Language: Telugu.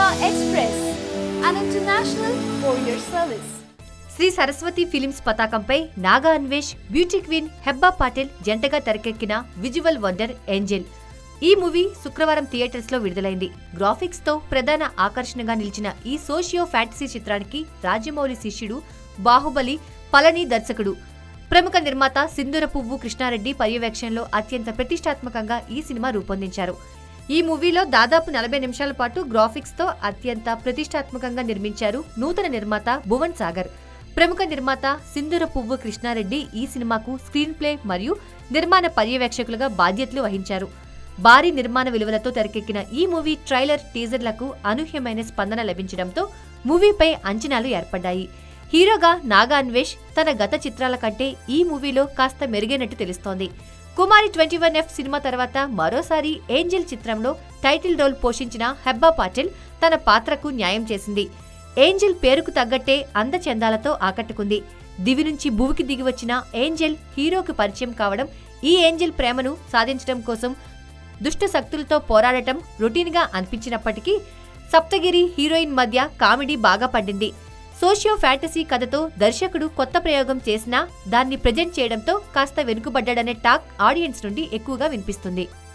Express, an international courier service. Shri Saraswati films పతాకంపై నాగా అన్వేష్ బ్యూటీ క్వీన్ హెబ్బా పాటిల్ జంటగా తెరకెక్కిన విజువల్ వండర్ ఏంజెల్ ఈ మూవీ శుక్రవారం థియేటర్స్ లో విడుదలైంది గ్రాఫిక్స్ తో ప్రధాన ఆకర్షణగా నిలిచిన ఈ సోషియో ఫ్యాంటసీ చిత్రానికి రాజమౌళి శిష్యుడు బాహుబలి పళని దర్శకుడు ప్రముఖ నిర్మాత సింధూర పువ్వు కృష్ణారెడ్డి పర్యవేక్షణలో అత్యంత ప్రతిష్టాత్మకంగా ఈ సినిమా రూపొందించారు ఈ మూవీలో దాదాపు నలభై నిమిషాల పాటు గ్రాఫిక్స్ తో అత్యంత ప్రతిష్టాత్మకంగా నిర్మించారు నూతన నిర్మాత భువన్ సాగర్ ప్రముఖ నిర్మాత సింధూర పువ్వు కృష్ణారెడ్డి ఈ సినిమాకు స్క్రీన్ ప్లే మరియు నిర్మాణ పర్యవేక్షకులుగా బాధ్యతలు వహించారు భారీ నిర్మాణ విలువలతో తెరకెక్కిన ఈ మూవీ ట్రైలర్ టీజర్లకు అనూహ్యమైన స్పందన లభించడంతో మూవీపై అంచనాలు ఏర్పడ్డాయి హీరోగా నాగా అన్వేష్ తన గత చిత్రాల కంటే ఈ మూవీలో కాస్త మెరుగైనట్టు తెలుస్తోంది Kumari twenty one F cinema తర్వాత మరోసారి ఏంజెల్ చిత్రంలో టైటిల్ రోల్ పోషించిన హెబ్బా పాటిల్ తన పాత్రకు న్యాయం చేసింది ఏంజెల్ పేరుకు తగ్గట్టే అందచందాలతో ఆకట్టుకుంది దివి నుంచి భూమికి దిగి వచ్చిన ఏంజెల్ హీరోకి పరిచయం కావడం ఈ ఏంజెల్ ప్రేమను సాధించడం కోసం దుష్ట శక్తులతో పోరాడటం రొటీన్గా అనిపించినప్పటికీ సప్తగిరి హీరోయిన్ మధ్య కామెడీ బాగా పడింది సోషియో ఫ్యాంటసీ కథతో దర్శకుడు కొత్త ప్రయోగం చేసినా దాన్ని ప్రజెంట్ చేయడంతో కాస్త వెనుకబడ్డాడనే టాక్ ఆడియన్స్ నుండి ఎక్కువగా వినిపిస్తుంది